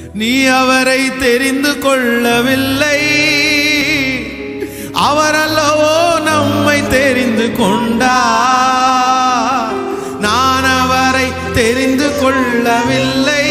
நீ அவரை தெரிந்து கொள்ளவில்லை அவரல்லவோ நம்மை தெரிந்து கொண்டார் நான் அவரை தெரிந்து கொள்ளவில்லை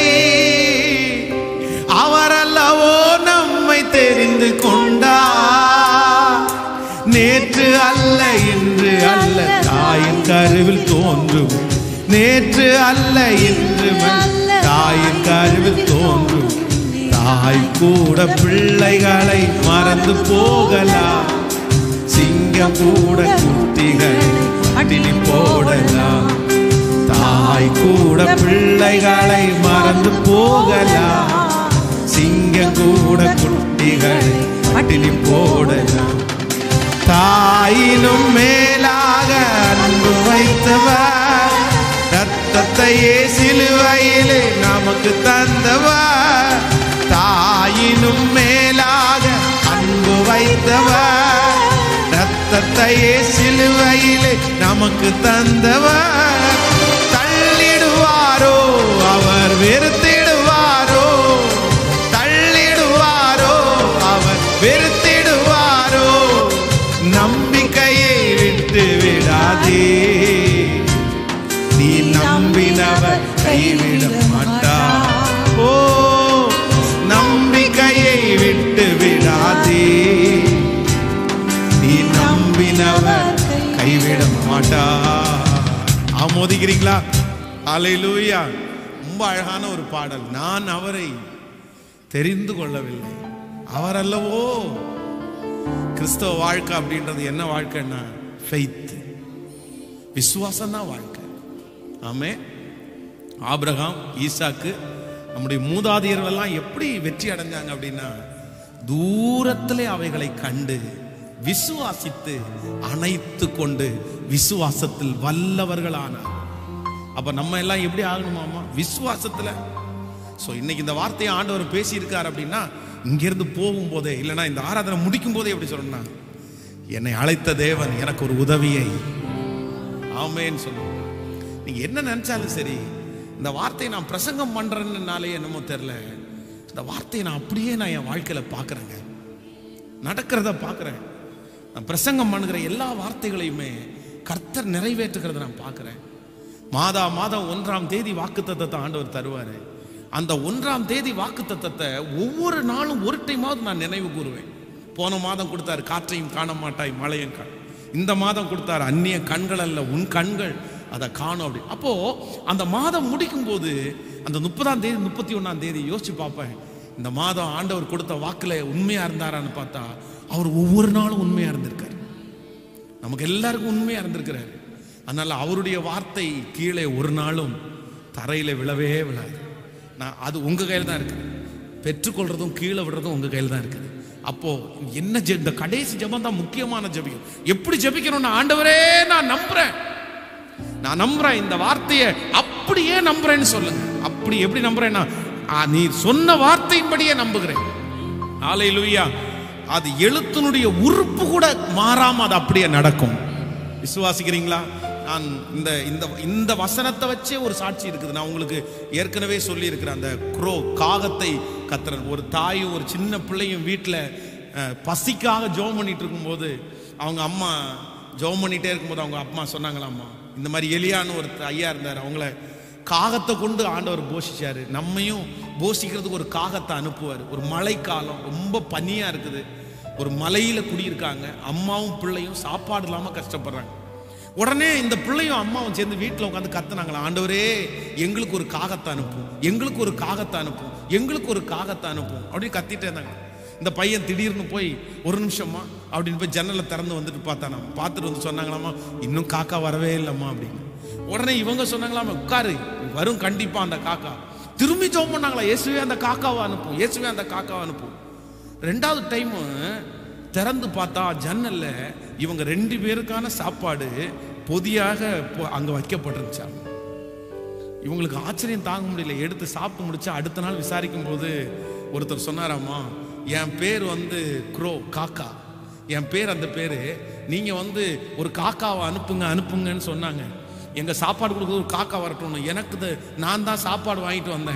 அவரல்லவோ நம்மை தெரிந்து கொண்டார் நேற்று அல்ல இன்று அல்ல தாயின் கருவில் தோன்றும் நேற்று அல்ல இன்று ம- தாயின் கருவில் தோன்றும் தாய் கூட பிள்ளைகளை மறந்து போகலாம் சிங்கம் கூட குட்டிகளை அடினி போடலாம் தாய் கூட பிள்ளைகளை மறந்து போகலாம் சிங்கம் கூட குட்டிகளை அடினி போடலாம் தாயினும் மேலாக அன்பு வைத்தவர் ரத்தத்தையே சிலுவையிலே நமக்கு தந்தவர் தாயினும் மேலாக அன்பு வைத்தவர் ரத்தத்தையே சிலுவையிலே நமக்கு தந்தவர் தள்ளிடுவாரோ அவர் வெறுத்திடுவாரோ தள்ளிடுவாரோ அவர் வெறுத்திடுவாரோ நம்பிக்கையை விட்டு விடாதே நீ நம்பினவர் கைவிட மாட்டார் ஓ நம்பிக்கையை விட்டு விடாதே நீ நம்பினவர் கைவிட மாட்டார் ஆமோதிக்கிறீங்களா அலையிலூயா ரொம்ப அழகான ஒரு பாடல் நான் அவரை தெரிந்து கொள்ளவில்லை அவர் அல்லவோ கிறிஸ்தவ வாழ்க்கை அப்படின்றது என்ன வாழ்க்கைன்னா ஃபெய்த் விசுவாசம் தான் வாழ்க்கை ஆமே ஆபிரகாம் ஈசாக்கு நம்முடைய மூதாதையர்கள் எல்லாம் எப்படி வெற்றி அடைஞ்சாங்க அப்படின்னா தூரத்திலே அவைகளை கண்டு விசுவாசித்து அணைத்து கொண்டு விசுவாசத்தில் வல்லவர்களானார் அப்ப நம்ம எல்லாம் எப்படி ஆகணுமாமா விசுவாசத்துல சோ இன்னைக்கு இந்த வார்த்தையை ஆண்டவர் பேசியிருக்கார் அப்படின்னா இங்கிருந்து போகும்போதே இல்லைன்னா இந்த ஆராதனை முடிக்கும் போதே எப்படி சொல்லணும்னா என்னை அழைத்த தேவன் எனக்கு ஒரு உதவியை ஆமேன்னு சொல்லுவோம் நீங்க என்ன நினைச்சாலும் சரி இந்த வார்த்தையை நான் பிரசங்கம் பண்றேன்னாலே என்னமோ தெரியல இந்த வார்த்தையை நான் அப்படியே நான் என் வாழ்க்கையில பார்க்கறேங்க நடக்கிறத பார்க்கறேன் நான் பிரசங்கம் பண்ணுகிற எல்லா வார்த்தைகளையுமே கர்த்தர் நிறைவேற்றுகிறத நான் பார்க்கறேன் மாதா மாதம் ஒன்றாம் தேதி வாக்குத்தத்தத்தை ஆண்டவர் தருவாரு அந்த ஒன்றாம் தேதி வாக்குத்தத்தத்தை ஒவ்வொரு நாளும் ஒரு டைமாவது நான் நினைவு கூறுவேன் போன மாதம் கொடுத்தாரு காற்றையும் காண மாட்டாய் மழையும் காண இந்த மாதம் கொடுத்தாரு அந்நிய கண்கள் அல்ல உன் கண்கள் அதை காணும் அப்படி அப்போ அந்த மாதம் முடிக்கும் போது அந்த முப்பதாம் தேதி முப்பத்தி ஒன்னாம் தேதி யோசிச்சு பார்ப்பேன் இந்த மாதம் ஆண்டவர் கொடுத்த வாக்குல உண்மையா இருந்தாரான்னு பார்த்தா அவர் ஒவ்வொரு நாளும் உண்மையா இருந்திருக்காரு நமக்கு எல்லாருக்கும் உண்மையா இருந்திருக்கிறாரு அதனால அவருடைய வார்த்தை கீழே ஒரு நாளும் தரையில விழவே விழாது நான் அது உங்க கையில தான் இருக்கு பெற்றுக்கொள்றதும் கீழே விடுறதும் உங்க கையில தான் இருக்குது அப்போ என்ன ஜெ- இந்த கடைசி ஜெபம் தான் முக்கியமான ஜெபியம் எப்படி ஜெபிக்கணும்னு ஆண்டவரே நான் நம்புறேன் நான் நம்புறேன் இந்த வார்த்தையை அப்படியே நம்புறேன்னு சொல்லுங்க அப்படி எப்படி நம்புறேன்னா ஆ, நீ சொன்ன வார்த்தையின்படியே நம்புகிறேன் ஆலையிலுயா அது எழுத்தினுடைய உறுப்பு கூட மாறாம அது அப்படியே நடக்கும் விசுவாசிக்கிறீங்களா நான் இந்த இந்த இந்த வசனத்தை வச்சே ஒரு சாட்சி இருக்குது நான் உங்களுக்கு ஏற்கனவே சொல்லி இருக்கிறேன் அந்த குரோ காகத்தை கத்துறன் ஒரு தாயும் ஒரு சின்ன பிள்ளையும் வீட்டில் பசிக்காக ஜோம் பண்ணிட்டு இருக்கும்போது அவங்க அம்மா ஜோம் பண்ணிட்டே இருக்கும்போது அவங்க அம்மா சொன்னாங்களாம்மா இந்த மாதிரி எலியான்னு ஒரு ஐயா இருந்தார் அவங்கள காகத்தை கொண்டு ஆண்டவர் போஷிச்சாரு நம்மையும் போஷிக்கிறதுக்கு ஒரு காகத்தை அனுப்புவார் ஒரு மழைக்காலம் ரொம்ப பனியா இருக்குது ஒரு மலையில குடியிருக்காங்க அம்மாவும் பிள்ளையும் சாப்பாடு இல்லாம கஷ்டப்படுறாங்க உடனே இந்த பிள்ளையும் அம்மாவும் சேர்ந்து வீட்டில் உட்காந்து கத்துனாங்களா ஆண்டவரே எங்களுக்கு ஒரு காகத்தை அனுப்பும் எங்களுக்கு ஒரு காகத்தை அனுப்பும் எங்களுக்கு ஒரு காகத்தை அனுப்பும் அப்படின்னு கத்திட்டே இருந்தாங்க இந்த பையன் திடீர்னு போய் ஒரு நிமிஷமா அப்படின்னு போய் ஜன்னலை திறந்து வந்துட்டு பார்த்தானா பார்த்துட்டு வந்து சொன்னாங்களாமா இன்னும் காக்கா வரவே இல்லைம்மா அப்படின்னு உடனே இவங்க சொன்னாங்களாமா உட்காரு வரும் கண்டிப்பா அந்த காக்கா திரும்பி ஜோம் பண்ணாங்களா இயேசுவே அந்த காக்காவை அனுப்பும் இயேசுவே அந்த காக்காவை அனுப்பும் ரெண்டாவது டைம் திறந்து பார்த்தா ஜன்னல்ல இவங்க ரெண்டு பேருக்கான சாப்பாடு பொதியாக பொ- அங்க வைக்கப்பட்டிருந்துச்சாம் இவங்களுக்கு ஆச்சரியம் தாங்க முடியல எடுத்து சாப்பிட்டு முடிச்சு அடுத்த நாள் விசாரிக்கும் போது ஒருத்தர் சொன்னாராமா என் பேர் வந்து க்ரோ காக்கா என் பேர் அந்த பேரு நீங்க வந்து ஒரு காக்காவை அனுப்புங்க அனுப்புங்கன்னு சொன்னாங்க எங்க சாப்பாடு கொடுக்குறது ஒரு காக்கா வரட்டும் எனக்கு இது- நான் தான் சாப்பாடு வாங்கிட்டு வந்தேன்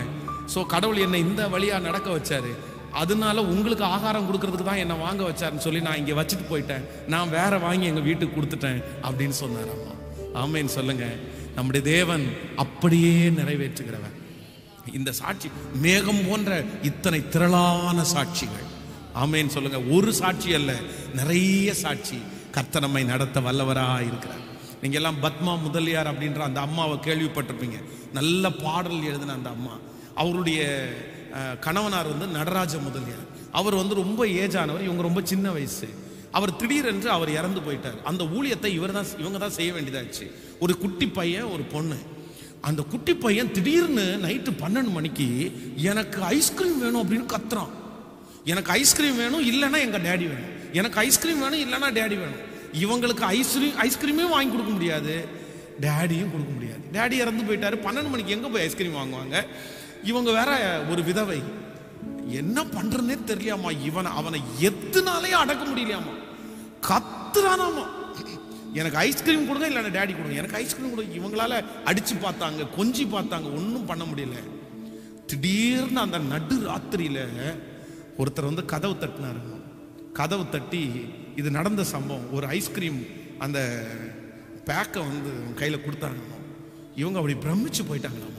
ஸோ கடவுள் என்னை இந்த வழியா நடக்க வச்சாரு அதனால உங்களுக்கு ஆகாரம் கொடுக்கறதுக்கு தான் என்னை வாங்க வச்சாருன்னு சொல்லி நான் இங்கே வச்சுட்டு போயிட்டேன் நான் வேற வாங்கி எங்கள் வீட்டுக்கு கொடுத்துட்டேன் அப்படின்னு சொன்னார் அம்மா ஆமேன்னு சொல்லுங்க நம்முடைய தேவன் அப்படியே நிறைவேற்றுகிறவன் இந்த சாட்சி மேகம் போன்ற இத்தனை திரளான சாட்சிகள் ஆமேன்னு சொல்லுங்க ஒரு சாட்சி அல்ல நிறைய சாட்சி கர்த்தர் நம்மை நடத்த வல்லவரா இருக்கிறார் நீங்க எல்லாம் பத்மா முதலியார் அப்படின்ற அந்த அம்மாவை கேள்விப்பட்டிருப்பீங்க நல்ல பாடல் எழுதின அந்த அம்மா அவருடைய அஹ், கணவனார் வந்து நடராஜ முதலியார் அவர் வந்து ரொம்ப ஏஜ் ஆனவர் இவங்க ரொம்ப சின்ன வயசு அவர் திடீரென்று அவர் இறந்து போயிட்டார் அந்த ஊழியத்தை இவர் தான் இவங்க தான் செய்ய வேண்டியதாச்சு ஒரு குட்டி பையன் ஒரு பொண்ணு அந்த குட்டி பையன் திடீர்னு நைட்டு பன்னெண்டு மணிக்கு எனக்கு ஐஸ்கிரீம் வேணும் அப்படின்னு கத்துறான் எனக்கு ஐஸ்கிரீம் வேணும் இல்லைன்னா எங்க டேடி வேணும் எனக்கு ஐஸ்கிரீம் வேணும் இல்லைன்னா டேடி வேணும் இவங்களுக்கு ஐஸ்கிரீம் ஐஸ்கிரீமே வாங்கி கொடுக்க முடியாது டேடியும் கொடுக்க முடியாது டேடி இறந்து போயிட்டாரு பன்னெண்டு மணிக்கு எங்க போய் ஐஸ்கிரீம் வாங்குவாங்க இவங்க வேற ஒரு விதவை என்ன பண்றதுனே தெரியலையாமா இவனை அவனை எத்துனாலே அடக்க முடியலையாமா கத்துறானாமா எனக்கு ஐஸ்கிரீம் கொடுங்க இல்லைன்னா டேடி கொடுங்க எனக்கு ஐஸ்கிரீம் கொடுங்க இவங்களால அடிச்சு பார்த்தாங்க கொஞ்சி பார்த்தாங்க ஒன்றும் பண்ண முடியல திடீர்னு அந்த நடு ராத்திரியில ஒருத்தர் வந்து கதவு தட்டினாரு கதவு தட்டி இது நடந்த சம்பவம் ஒரு ஐஸ்கிரீம் அந்த பேக்கை வந்து கையில கொடுத்தாங்க இவங்க அப்படி பிரமிச்சு போயிட்டாங்களாமா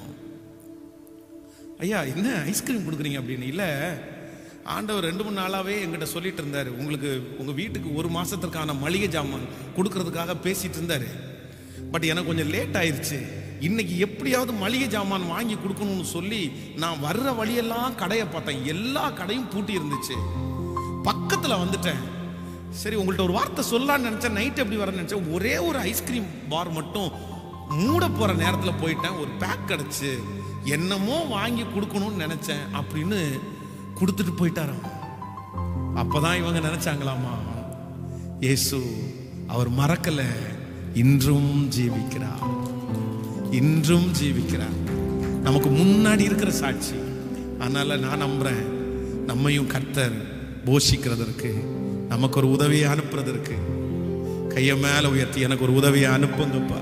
ஐயா என்ன ஐஸ்கிரீம் கொடுக்குறீங்க அப்படின்னு இல்லை ஆண்டவர் ரெண்டு மூணு நாளாவே எங்கிட்ட சொல்லிட்டு இருந்தாரு உங்களுக்கு உங்க வீட்டுக்கு ஒரு மாசத்திற்கான மளிகை ஜாமான் கொடுக்கறதுக்காக பேசிட்டு இருந்தாரு பட் எனக்கு கொஞ்சம் லேட் ஆயிருச்சு இன்னைக்கு எப்படியாவது மளிகை ஜாமான் வாங்கி கொடுக்கணும்னு சொல்லி நான் வர்ற வழியெல்லாம் கடையை பார்த்தேன் எல்லா கடையும் பூட்டி இருந்துச்சு பக்கத்துல வந்துட்டேன் சரி உங்கள்ட்ட ஒரு வார்த்தை சொல்லலாம்னு நினைச்சேன் நைட் எப்படி வரேன்னு நினைச்சேன் ஒரே ஒரு ஐஸ்கிரீம் பார் மட்டும் மூட போற நேரத்துல போயிட்டேன் ஒரு பேக் கிடைச்சு என்னமோ வாங்கி கொடுக்கணும்னு நினைச்சேன் அப்படின்னு கொடுத்துட்டு போயிட்டாராம் அப்பதான் இவங்க நினைச்சாங்களாமா இயேசு அவர் மறக்கல இன்றும் ஜீவிக்கிறார் இன்றும் ஜீவிக்கிறார் நமக்கு முன்னாடி இருக்கிற சாட்சி அதனால நான் நம்புறேன் நம்மையும் கர்த்தர் போஷிக்கிறதற்கு நமக்கு ஒரு உதவியை அனுப்புறதற்கு கையை மேல உயர்த்தி எனக்கு ஒரு உதவியை அனுப்புங்கப்பா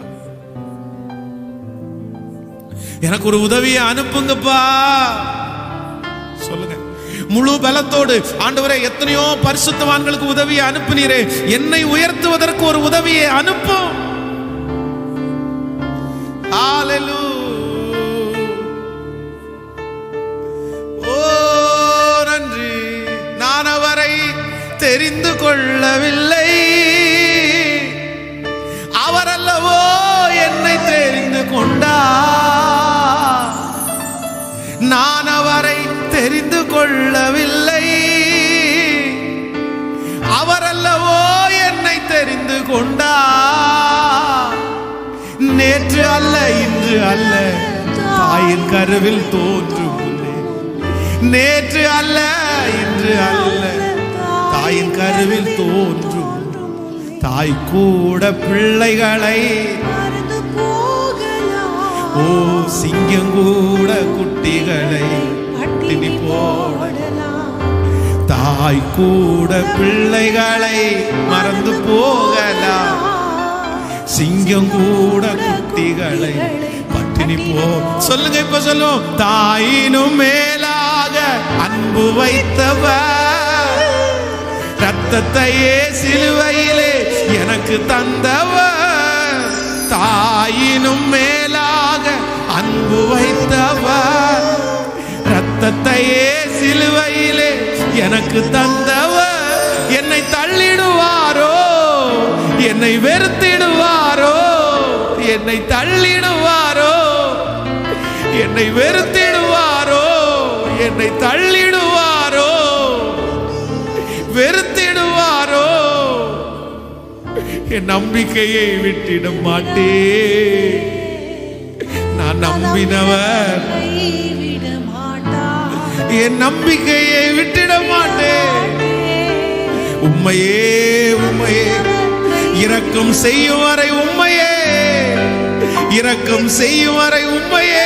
எனக்கு ஒரு உதவியை அனுப்புங்கப்பா சொல்லுங்க முழு பலத்தோடு ஆண்டவரே எத்தனையோ பரிசுத்தவான்களுக்கு உதவியை அனுப்பினீரே என்னை உயர்த்துவதற்கு ஒரு உதவியை அனுப்பும் Hallelujah. ஓ நன்றி நான் அவரை தெரிந்து கொள்ளவில்லை அவர் அல்லவோ என்னை தெரிந்து கொண்டார் நான் அவரை தெரிந்து கொள்ளவில்லை அவர் அல்லவோ என்னை தெரிந்து கொண்டார் நேற்று அல்ல இன்று அல்ல தாயின் கருவில் தோன்றும் முன்னே. நேற்று அல்ல இன்று அல்ல தாயின் கருவில் தோன்றும் தாய் கூட பிள்ளைகளை மறந்து போகலாம் ஓ சிங்கம் கூட குட்டிகளை பட்டினி திணி போட போடலாம் தாய் கூட பிள்ளைகளை மறந்து போகலாம் சிங்கம் கூட குட்டிகளை பட்டினி போ சொல்லுங்க இப்ப சொல்லுவோம் தாயினும் மேலாக அன்பு வைத்தவர் ரத்தத்தையே சிலுவையிலே எனக்கு தந்தவர் தாயினும் மேலாக அன்பு வைத்தவர் ரத்தத்தையே சிலுவையிலே எனக்கு தந்தவர் என்னை தள்ளிடுவாரோ என்னை வெறுத்திடுவாரோ என்னை தள்ளிடுவாரோ என்னை வெறுத்திடுவாரோ என்னை தள்ளிடுவாரோ வெறுத்திடுவாரோ என் நம்பிக்கையை விட்டிட மாட்டே நான் நம்பினவர் கைவிட மாட்டார் என் நம்பிக்கையை விட்டிட மாட்டேன் உண்மையே உண்மையே இரக்கம் செய்யும் வரை உண்மையே இரக்கம் செய்யும் வரை உண்மையே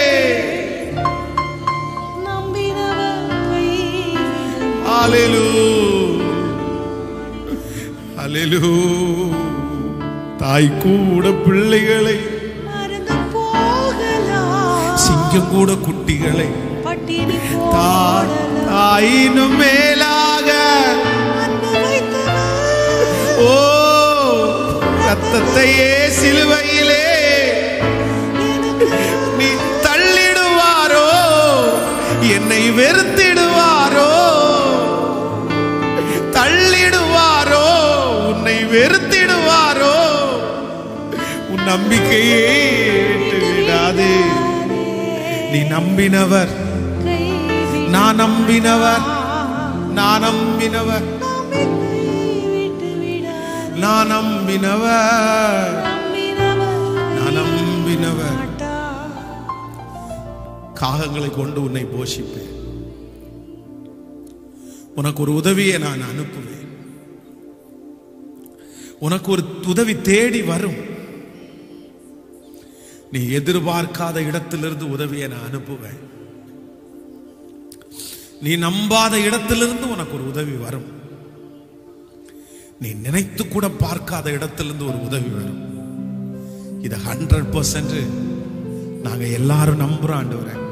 நம்பினவர் கைவிட அலெலு அலெலு தாய் கூட பிள்ளைகளை மறந்து போகலாம் சிங்கம் கூட குட்டிகளை பட்டினி தா- போடலாம் தாயினும் மேலாக அன்பு வைத்தவர் ஓ ரத்தத்தையே சிலுவையிலே நீ தள்ளிடுவாரோ என்னை வெறுத்திடுவாரோ தள்ளிடுவாரோ உன்னை வெறுத்திடுவாரோ உன் நம்பிக்கையே ஏற்று விடாதே நீ நம்பினவர் கைவிட நான் நம்பினவர் நான் நம்பினவர் விட்டு விடாதே நான் நம்பினவர் நம்பினவர் நான் நம்பினவர் மாட்டார் காகங்களை கொண்டு உன்னை போஷிப்பேன் உனக்கு ஒரு உதவியை நான் அனுப்புவேன் உனக்கு ஒரு உதவி தேடி வரும் நீ எதிர்பார்க்காத இடத்திலிருந்து உதவியை நான் அனுப்புவேன் நீ நம்பாத இடத்திலிருந்து உனக்கு ஒரு உதவி வரும் நீ நினைத்து கூட பார்க்காத இடத்திலிருந்து ஒரு உதவி வரும் இது ஹண்ட்ரட் பர்சன்ட் நாங்க எல்லாரும் நம்புறோம் ஆண்டவரே